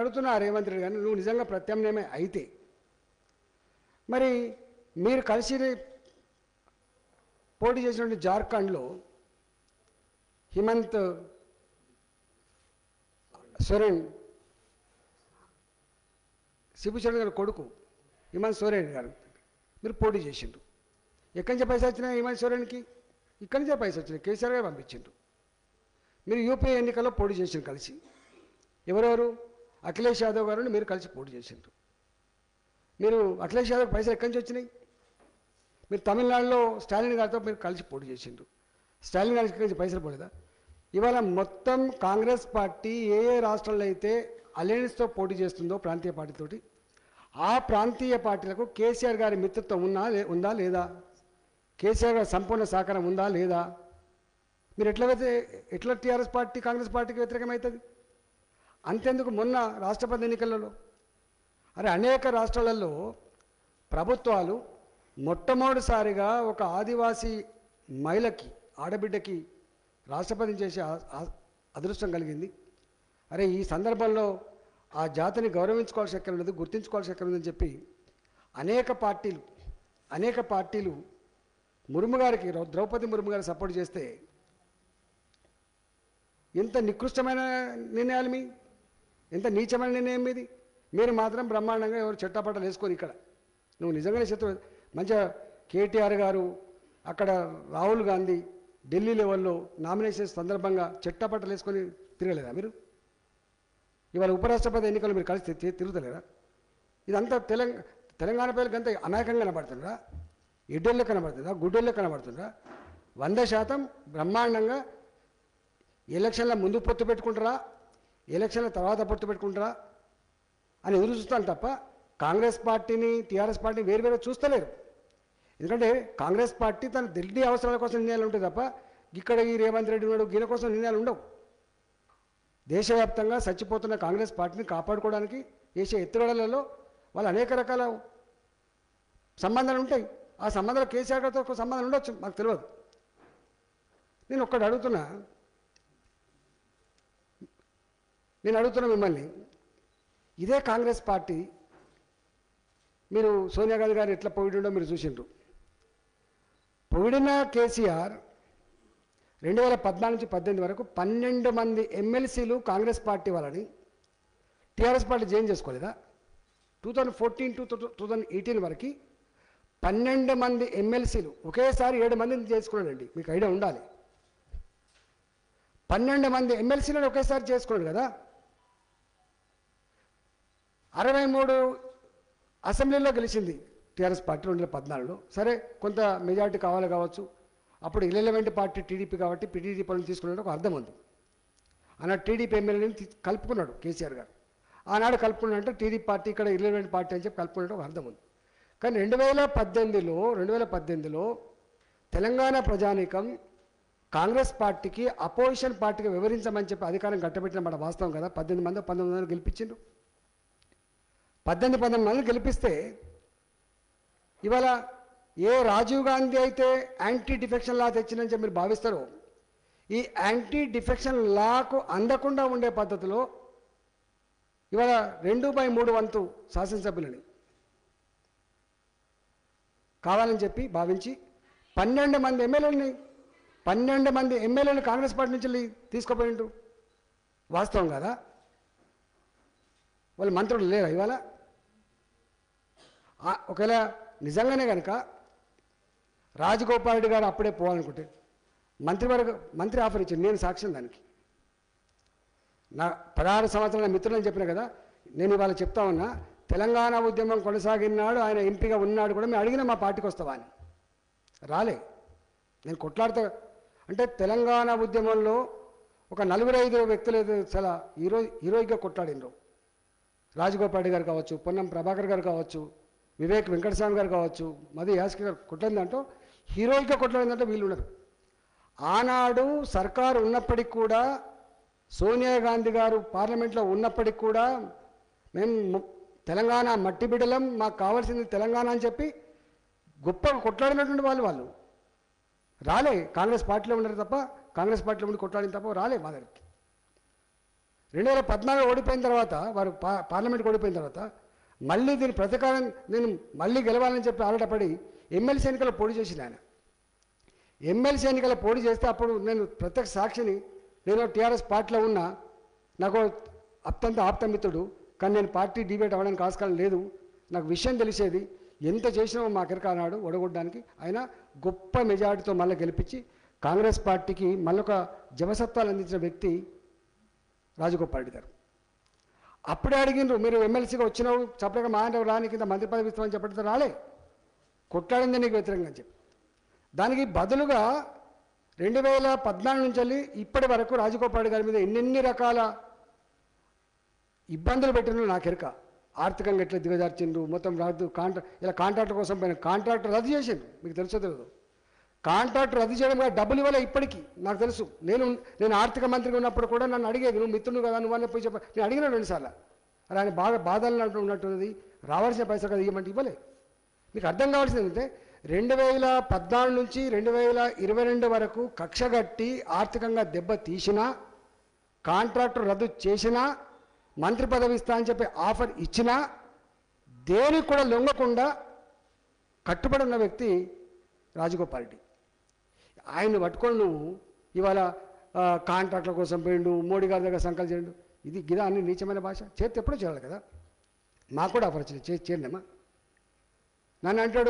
అడుగుతున్నా రేవంత్ రెడ్డి గారిని నువ్వు నిజంగా ప్రత్యామ్నాయమే అయితే మరి మీరు కలిసి పోటీ చేసినటువంటి జార్ఖండ్లో హిమంత్ సోరెన్ శిబు చరణ్ గారి కొడుకు హిమంత్ సోరెన్ గారు మీరు పోటీ చేసిండ్రు ఎక్కడి నుంచి పైసా వచ్చినాయి హిమంత్ సోరెన్కి ఇక్కడి నుంచే పైసా వచ్చినాయి కేసీఆర్ గారు పంపించిండ్రు మీరు యూపీ ఎన్నికల్లో పోటీ చేసిండ్రు కలిసి ఎవరెవరు అఖిలేష్ యాదవ్ గారు మీరు కలిసి పోటీ చేసిండ్రు మీరు అఖిలేష్ యాదవ్ పైసలు ఎక్కడి నుంచి వచ్చినాయి మీరు తమిళనాడులో స్టాలిన్ గారితో మీరు కలిసి పోటీ చేసిండ్రు స్టాలిన్ గారికి నుంచి పైసలు పోలేదా ఇవాళ మొత్తం కాంగ్రెస్ పార్టీ ఏ ఏ రాష్ట్రాల్లో అయితే అలయన్స్తో పోటీ చేస్తుందో ప్రాంతీయ పార్టీతోటి ఆ ప్రాంతీయ పార్టీలకు కేసీఆర్ గారి మిత్రత్వం ఉన్నా లే- ఉందా లేదా కేసీఆర్ గారి సంపూర్ణ సహకారం ఉందా లేదా మీరు ఎట్లా వ్యతి- ఎట్లా టీఆర్ఎస్ పార్టీ కాంగ్రెస్ పార్టీకి వ్యతిరేకమవుతుంది అంతెందుకు మొన్న రాష్ట్రపతి ఎన్నికలలో అరే అనేక రాష్ట్రాలలో ప్రభుత్వాలు మొట్టమొదటిసారిగా ఒక ఆదివాసీ మహిళకి ఆడబిడ్డకి రాష్ట్రపతిని చేసే ఆ- ఆ- అదృష్టం కలిగింది అరే ఈ సందర్భంలో ఆ జాతిని గౌరవించుకోవాల్సిన ఎక్కడ ఉన్నది గుర్తించుకోవాల్సిన ఎక్కడ ఉందని చెప్పి అనేక పార్టీలు అనేక పార్టీలు ముర్ము గారికి రౌ- ద్రౌపది ముర్ము గారికి సపోర్ట్ చేస్తే ఎంత నికృష్టమైన నిర్ణయాలు మీ ఎంత నీచమైన నిర్ణయం మీది మీరు మాత్రం బ్రహ్మాండంగా ఎవరు చెట్టాపట్టలు వేసుకొని ఇక్కడ నువ్వు నిజంగానే శత్రు మంచిగా కేటీఆర్ గారు అక్కడ రాహుల్ గాంధీ ఢిల్లీ లెవెల్లో నామినేషన్ సందర్భంగా చెట్టాపట్టలు వేసుకొని తిరగలేదా మీరు ఇవాళ ఉపరాష్ట్రపతి ఎన్నికలు మీరు కలిసి తి- తి- తిరుగుతలేరా ఇదంతా తెలంగాణ తెలంగాణ ప్రజలకు అంతా అమాయకంగా కనబడుతుందా ఎడ్డోళ్ళే కనబడుతుందా గుడ్డోళ్ళే కనబడుతుందా వంద శాతం బ్రహ్మాండంగా ఎలక్షన్ల ముందు పొత్తు పెట్టుకుంటారా ఎలక్షన్ల తర్వాత పొత్తు పెట్టుకుంటారా అని ఎదురు చూస్తాను తప్ప కాంగ్రెస్ పార్టీని టీఆర్ఎస్ పార్టీని వేరు వేరు చూస్తలేరు ఎందుకంటే కాంగ్రెస్ పార్టీ తన ఢిల్లీ అవసరాల కోసం నిర్ణయాలు ఉంటాయి తప్ప ఇక్కడ ఈ రేవంత్ రెడ్డి ఉన్నాడు గీన కోసం నిర్ణయాలు ఉండవు దేశవ్యాప్తంగా చచ్చిపోతున్న కాంగ్రెస్ పార్టీని కాపాడుకోవడానికి చేసే ఎత్తుగడలలో వాళ్ళు అనేక రకాల సంబంధాలు ఉంటాయి ఆ సంబంధాలు కేసీఆర్ గారితో ఒక సంబంధం ఉండొచ్చు మాకు తెలియదు నేను ఒక్కటి అడుగుతున్నా నేను అడుగుతున్నా మిమ్మల్ని ఇదే కాంగ్రెస్ పార్టీ మీరు సోనియా గాంధీ గారు ఎట్లా పొగిడిండో మీరు చూసిండ్రు పొగిడిన కేసీఆర్ రెండు వేల పద్నాలుగు నుంచి పద్దెనిమిది వరకు పన్నెండు మంది ఎమ్మెల్సీలు కాంగ్రెస్ పార్టీ వాళ్ళని టీఆర్ఎస్ పార్టీ జాయిన్ చేసుకోలేదా two thousand fourteen to two thousand eighteen వరకు పన్నెండు మంది ఎమ్మెల్సీలు ఒకేసారి ఏడు మందిని చేసుకున్నాడండి మీకు ఐడియా ఉండాలి పన్నెండు మంది ఎమ్మెల్సీలను ఒకేసారి చేసుకున్నాడు కదా అరవై మూడు అసెంబ్లీలో గెలిచింది టీఆర్ఎస్ పార్టీ రెండు వేల పద్నాలుగులో సరే కొంత మెజారిటీ కావాలి కావచ్చు అప్పుడు ఇలెలవెంట్ పార్టీ టీడీపీ కాబట్టి టీడీపీ పనులు తీసుకున్నాడు ఒక అర్థం ఉంది ఆనాడు టీడీపీ ఎమ్మెల్యేని తీ- కలుపుకున్నాడు కేసీఆర్ గారు ఆనాడు కలుపుకున్నాడంటే టీడీపీ పార్టీ ఇక్కడ ఇలెవెంట్ పార్టీ అని చెప్పి కలుపుకున్నట్టు ఒక అర్థం ఉంది కానీ రెండు వేల పద్దెనిమిదిలో రెండు వేల పద్దెనిమిదిలో తెలంగాణ ప్రజానీకం కాంగ్రెస్ పార్టీకి అపోజిషన్ పార్టీకి వివరించమని చెప్పి అధికారం కట్టబెట్టిన మాట వాస్తవం కదా పద్దెనిమిది మంది పంతొమ్మిది మంది గెలిపించిండ్రు పద్దెనిమిది పంతొమ్మిది మంది గెలిపిస్తే ఇవాళ ఏ రాజీవ్ గాంధీ అయితే యాంటీ డిఫెక్షన్ లా తెచ్చిందని చెప్పి మీరు భావిస్తారో ఈ యాంటీ డిఫెక్షన్ లాకు అందకుండా ఉండే పద్ధతిలో ఇవాళ రెండు బై మూడు వంతు శాసనసభ్యులని కావాలని చెప్పి భావించి పన్నెండు మంది ఎమ్మెల్యేలని పన్నెండు మంది ఎమ్మెల్యేలు కాంగ్రెస్ పార్టీ నుంచి వెళ్ళి తీసుకుపోయిండ్రు వాస్తవం కదా వాళ్ళు మంత్రులు లేరా ఇవాళ ఆ, ఒకవేళ నిజంగానే కనుక రాజగోపాల్ రెడ్డి గారు అప్పుడే పోవాలనుకుంటే మంత్రివర్గ మంత్రి ఆఫర్ ఇచ్చింది నేను సాక్ష్యం దానికి నా పదహారు సంవత్సరాల మిత్రులని చెప్పిన కదా నేను ఇవాళ చెప్తా ఉన్నా తెలంగాణ ఉద్యమం కొనసాగినాడు ఆయన ఎంపీగా ఉన్నాడు కూడా మేము అడిగిన మా పార్టీకి వస్తావా అని రాలే నేను కొట్లాడుతా అంటే తెలంగాణ ఉద్యమంలో ఒక నలుగురు ఐదు వ్యక్తులు ఏదో చాలా హీరో హీరోయిక్గా కొట్లాడినరు రాజగోపాల్ రెడ్డి గారు కావచ్చు పొన్నం ప్రభాకర్ గారు కావచ్చు వివేక్ వెంకటస్వామి గారు కావచ్చు మది యాస్కి గారు కొట్టిందంటూ హీరోయిక్గా కొట్లాడిందంటే వీళ్ళు ఉన్నారు ఆనాడు సర్కారు ఉన్నప్పటికి కూడా సోనియా గాంధీ గారు పార్లమెంట్లో ఉన్నప్పటికి కూడా మేము ము- తెలంగాణ మట్టి బిడ్డలం మాకు కావాల్సింది తెలంగాణ అని చెప్పి గొప్పగా కొట్లాడినటువంటి వాళ్ళు వాళ్ళు రాలే కాంగ్రెస్ పార్టీలో ఉన్నారు తప్ప కాంగ్రెస్ పార్టీలో ఉండి కొట్లాడిన తప్ప రాలే మా దగ్గరికి రెండు వేల పద్నాలుగు ఓడిపోయిన తర్వాత వారు పా పార్లమెంట్కి ఓడిపోయిన తర్వాత మళ్ళీ దీని ప్రతీకారం నేను మళ్ళీ గెలవాలని చెప్పి ఆరాటపడి ఎమ్మెల్సీ ఎన్నికల్లో పోటీ చేసింది ఆయన ఎమ్మెల్సీ ఎన్నికల పోటీ చేస్తే అప్పుడు నేను ప్రత్యక్ష సాక్షిని నేను టీఆర్ఎస్ పార్టీలో ఉన్నా నాకు అత్యంత ఆప్తమిత్రుడు కానీ నేను పార్టీ డిబేట్ అవ్వడానికి ఆస్కారం లేదు నాకు విషయం తెలిసేది ఎంత చేసినామో మా కిరక అన్నాడు ఒడగొట్టడానికి ఆయన గొప్ప మెజారిటీతో మళ్ళీ గెలిపించి కాంగ్రెస్ పార్టీకి మళ్ళొక జవసత్వాలు అందించిన వ్యక్తి రాజగోపాల్ రెడ్డి గారు అప్పుడే అడిగిండ్రు మీరు ఎమ్మెల్సీగా వచ్చినావు చప్పగా మానవ రాని కింద మంత్రి పదవి ఇస్తామని చెప్పడంతో రాలే కొట్లాడింది నీకు వ్యతిరేకంగా అని చెప్పి దానికి బదులుగా రెండు వేల పద్నాలుగు నుంచి వెళ్ళి ఇప్పటి వరకు రాజగోపాల్ రెడ్డి గారి మీద ఎన్నెన్ని రకాల ఇబ్బందులు పెట్టిన నాకు ఎరక ఆర్థికంగా ఎట్లా దిగజార్చిండ్రు మొత్తం రాదు కాంట్రా ఇలా కాంట్రాక్ట్ కోసం పోయిన కాంట్రాక్ట్ రద్దు చేసిండు మీకు తెలుసో తెలియదు కాంట్రాక్ట్ రద్దు చేయడం కాదు, డబ్బులు ఇవ్వలే ఇప్పటికీ నాకు తెలుసు నేను నేను ఆర్థిక మంత్రిగా ఉన్నప్పుడు కూడా నన్ను అడిగేది నువ్వు మిత్రుడు కదా నువ్వు అన్న పోయి చెప్ప నేను అడిగిన రెండుసార్లు అలా ఆయన బాగా బాధలు అంటూ ఉన్నట్టున్నది రావాల్సిన పైసలు కదా ఇవ్వమంటే ఇవ్వలే మీకు అర్థం కావాల్సింది ఏంటంటే రెండు వేల పద్నాలుగు నుంచి రెండు వేల ఇరవై రెండు వరకు కక్షగట్టి ఆర్థికంగా దెబ్బ తీసినా కాంట్రాక్టు రద్దు చేసినా మంత్రి పదవి ఇస్తా అని చెప్పి ఆఫర్ ఇచ్చినా దేనికి కూడా లొంగకుండా కట్టుబడి ఉన్న వ్యక్తి రాజగోపాల్ రెడ్డి ఆయన్ని పట్టుకొని నువ్వు ఇవాళ ఆ, కాంట్రాక్ట్ల కోసం పోయిండు మోడీ గారి దగ్గర సంకల్పం చేయండు ఇది గిదా అన్ని నీచమైన భాష చేతి ఎప్పుడూ చేయాలి కదా మాకు కూడా ఆఫర్ వచ్చింది చే చేయండమ్మా నన్ను అంటాడు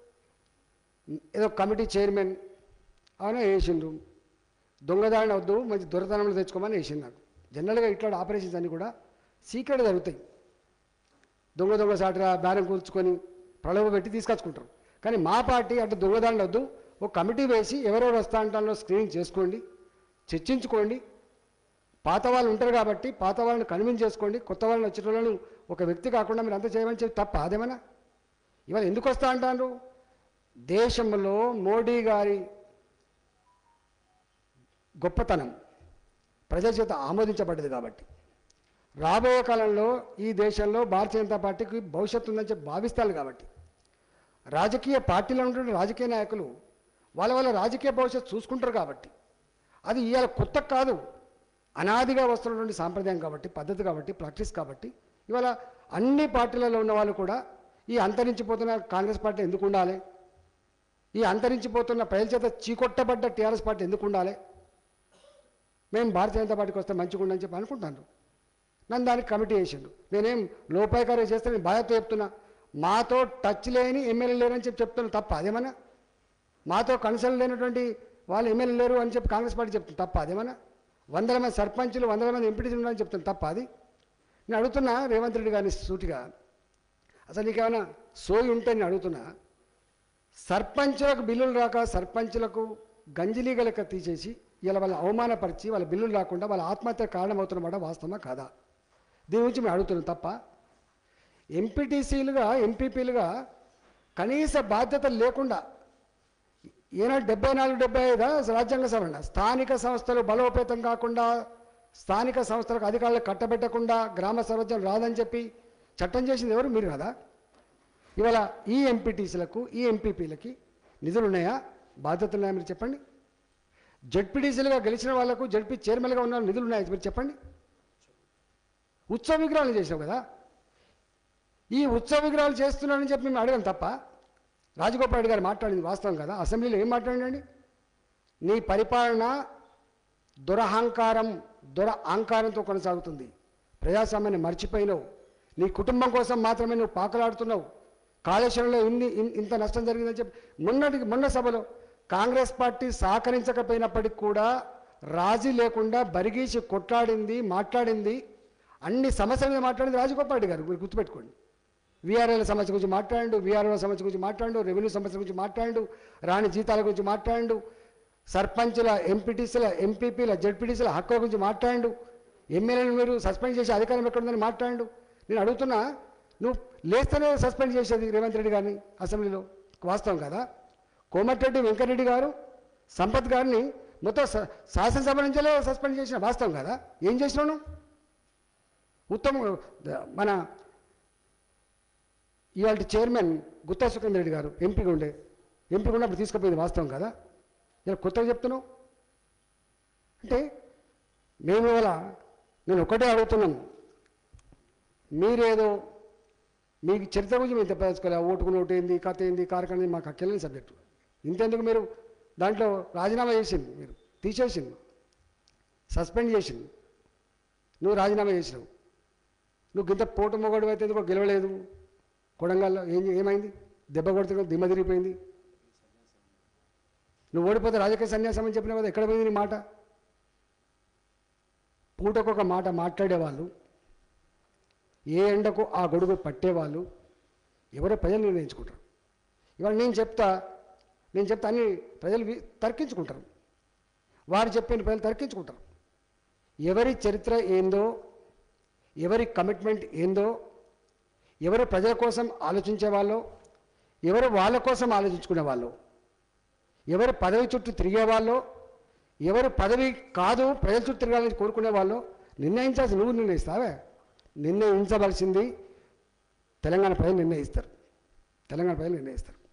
ఏదో కమిటీ చైర్మన్ అవునా వేసిండు దొంగదారిని వద్దు మంచి దొరతనంలో తెచ్చుకోమని వేసిండు నాకు జనరల్గా ఇట్లాంటి ఆపరేషన్స్ అన్నీ కూడా సీక్రెట్ జరుగుతాయి దొంగ దొంగ సాటిరా బేరం కూర్చుకొని ప్రలోభ పెట్టి తీసుకొచ్చుకుంటారు కానీ మా పార్టీ అటు దొంగదారులు వద్దు ఒక కమిటీ వేసి ఎవరెవరు వస్తా అంటాలో స్క్రీనింగ్ చేసుకోండి చర్చించుకోండి పాత వాళ్ళు ఉంటారు కాబట్టి పాత వాళ్ళని కన్విన్స్ చేసుకోండి కొత్త వాళ్ళని వచ్చిన వాళ్ళను ఒక వ్యక్తి కాకుండా మీరు అంతా చేయమని చెప్పి తప్ప అదేమన్నా ఇవాళ ఎందుకు వస్తా అంటారు దేశంలో మోడీ గారి గొప్పతనం ప్రజల చేత ఆమోదించబడ్డది కాబట్టి రాబోయే కాలంలో ఈ దేశంలో భారతీయ జనతా పార్టీకి భవిష్యత్తు ఉందని చెప్పి భావిస్తారు కాబట్టి రాజకీయ పార్టీలో ఉంటున్న రాజకీయ నాయకులు వాళ్ళ వాళ్ళ రాజకీయ భవిష్యత్తు చూసుకుంటారు కాబట్టి అది ఇవాళ కొత్త కాదు అనాదిగా వస్తున్నటువంటి సాంప్రదాయం కాబట్టి పద్ధతి కాబట్టి ప్రాక్టీస్ కాబట్టి ఇవాళ అన్ని పార్టీలలో ఉన్న వాళ్ళు కూడా ఈ అంతరించిపోతున్న కాంగ్రెస్ పార్టీ ఎందుకు ఉండాలి ఈ అంతరించిపోతున్న ప్రజల చేత చీకొట్టబడ్డ టీఆర్ఎస్ పార్టీ ఎందుకు ఉండాలి మేము భారతీయ జనతా పార్టీకి వస్తే మంచిగా ఉండని చెప్పి అనుకుంటాను నన్ను దానికి కమిటీ వేసిండు నేనేం లోపాయకార్యం చేస్తే నేను బాధ్యత చెప్తున్నా మాతో టచ్ లేని ఎమ్మెల్యే లేరని చెప్పి చెప్తున్నా తప్ప అదేమన్నా మాతో కన్సల్ట్ లేనటువంటి వాళ్ళు ఎమ్మెల్యే లేరు అని చెప్పి కాంగ్రెస్ పార్టీ చెప్తుంది తప్ప అదేమన్నా వందల మంది సర్పంచులు వందల మంది ఎంపీటీసీలు ఉన్నారని చెప్తుంది తప్ప అది నేను అడుగుతున్నా రేవంత్ రెడ్డి గారిని సూటిగా అసలు నీకేమైనా సోయి ఉంటే నేను అడుగుతున్నా సర్పంచులకు బిల్లులు రాక సర్పంచులకు గంజిలీగ లెక్క తీసేసి ఇలా వాళ్ళ అవమానపరిచి వాళ్ళ బిల్లులు రాకుండా వాళ్ళ ఆత్మహత్య కారణమవుతున్నమాట వాస్తవమా కాదా దీని గురించి మేము అడుగుతున్నాం తప్ప ఎంపీటీసీలుగా ఎంపీపీలుగా కనీస బాధ్యత లేకుండా ఈనాడు డెబ్బై నాలుగు డెబ్బై ఐదా రాజ్యాంగ సవరణ స్థానిక సంస్థలు బలోపేతం కాకుండా స్థానిక సంస్థలకు అధికారులు కట్టబెట్టకుండా గ్రామ స్వరాజ్యం రాదని చెప్పి చట్టం చేసింది ఎవరు మీరు కదా ఇవాళ ఈ ఎంపీటీసీలకు ఈ ఎంపీపీలకి నిధులు ఉన్నాయా బాధ్యతలు ఉన్నాయా మీరు చెప్పండి జడ్పీటీసీలుగా గెలిచిన వాళ్లకు జడ్పీ చైర్మన్గా ఉన్న నిధులు ఉన్నాయా మీరు చెప్పండి ఉత్సవ విగ్రహాలు చేసావు కదా ఈ ఉత్సవ విగ్రహాలు చేస్తున్నారని చెప్పి మేము అడగం తప్ప రాజగోపాల్ రెడ్డి గారు మాట్లాడింది వాస్తవం కదా అసెంబ్లీలో ఏం మాట్లాడండి నీ పరిపాలన దురహంకారం దుర అహంకారంతో కొనసాగుతుంది ప్రజాస్వామ్యాన్ని మర్చిపోయినావు నీ కుటుంబం కోసం మాత్రమే నువ్వు పాకలాడుతున్నావు కాళేశ్వరంలో ఇన్ని ఇన్- ఇంత నష్టం జరిగిందని చెప్పి మొన్నటికి మొన్న సభలో కాంగ్రెస్ పార్టీ సహకరించకపోయినప్పటికీ కూడా రాజీ లేకుండా బరిగీసి కొట్లాడింది మాట్లాడింది అన్ని సమస్యల మీద మాట్లాడింది రాజగోపాల్ రెడ్డి గారు మీరు గుర్తుపెట్టుకోండి విఆర్ఎల్ సమస్య గురించి మాట్లాడు విఆర్ఓ సమస్య గురించి మాట్లాడు రెవెన్యూ సమస్య గురించి మాట్లాడు రాని జీతాల గురించి మాట్లాడు సర్పంచుల ఎంపీటీసీల ఎంపీపీల జడ్పీటీసీల హక్కుల గురించి మాట్లాడు ఎమ్మెల్యేలు మీరు సస్పెండ్ చేసే అధికారం ఎక్కడుందని మాట్లాడు నేను అడుగుతున్నా నువ్వు లేస్తేనే సస్పెండ్ చేసేది రేవంత్ రెడ్డి గారిని అసెంబ్లీలో వాస్తవం కదా కోమటిరెడ్డి వెంకటరెడ్డి గారు సంపత్ గారిని మొత్తం స- శాసనసభ నుంచే సస్పెండ్ చేసిన వాస్తవం కదా ఏం చేసినావు నువ్వు? ఉత్తమ్ మన ఇవాళ చైర్మన్ గుత్తా సుఖేంద్ర రెడ్డి గారు ఎంపీగా ఉండే ఎంపీగా ఉన్నప్పుడు తీసుకుపోయింది వాస్తవం కదా ఇలా కొత్తగా చెప్తున్నావు అంటే మేము ఇవాళ నేను ఒకటే అడుగుతున్నాను మీరేదో మీకు చరిత్ర గురించి మేము చెప్పదలుచుకోలే ఓటుకు నోటు ఏంది కథ ఏంది కార్యక్రమం ఏంది, మాకు అక్కర్లేని సబ్జెక్టు ఇంతెందుకు మీరు దాంట్లో రాజీనామా చేసింది మీరు తీసేసింది సస్పెండ్ చేసింది నువ్వు రాజీనామా చేసినావు నువ్వు గింత పోటు మొగడు అయితే ఎందుకో గెలవలేదు కొడంగల్లో ఏం ఏమైంది దెబ్బ కొడితే దిమ్మ తిరిగిపోయింది నువ్వు ఓడిపోతే రాజకీయ సన్యాసం అని చెప్పిన కదా ఎక్కడ పోయింది నీ మాట పూటకొక మాట మాట్లాడేవాళ్ళు ఏ ఎండకు ఆ గొడుగు పట్టేవాళ్ళు ఎవరో ప్రజలు నిర్ణయించుకుంటారు ఇవాళ నేను చెప్తా నేను చెప్తా అని ప్రజలు వి- తర్కించుకుంటారు వారు చెప్పిన ప్రజలు తర్కించుకుంటారు ఎవరి చరిత్ర ఏందో ఎవరి కమిట్మెంట్ ఏందో ఎవరు ప్రజల కోసం ఆలోచించే వాళ్ళు ఎవరు వాళ్ళ కోసం ఆలోచించుకునే వాళ్ళు ఎవరు పదవి చుట్టూ తిరిగే వాళ్ళు ఎవరు పదవి కాదు ప్రజల చుట్టూ తిరగాలని కోరుకునే వాళ్ళు నిర్ణయించాల్సి నువ్వు నిర్ణయిస్తావే నిర్ణయించవలసింది తెలంగాణ ప్రజలు నిర్ణయిస్తారు తెలంగాణ ప్రజలు నిర్ణయిస్తారు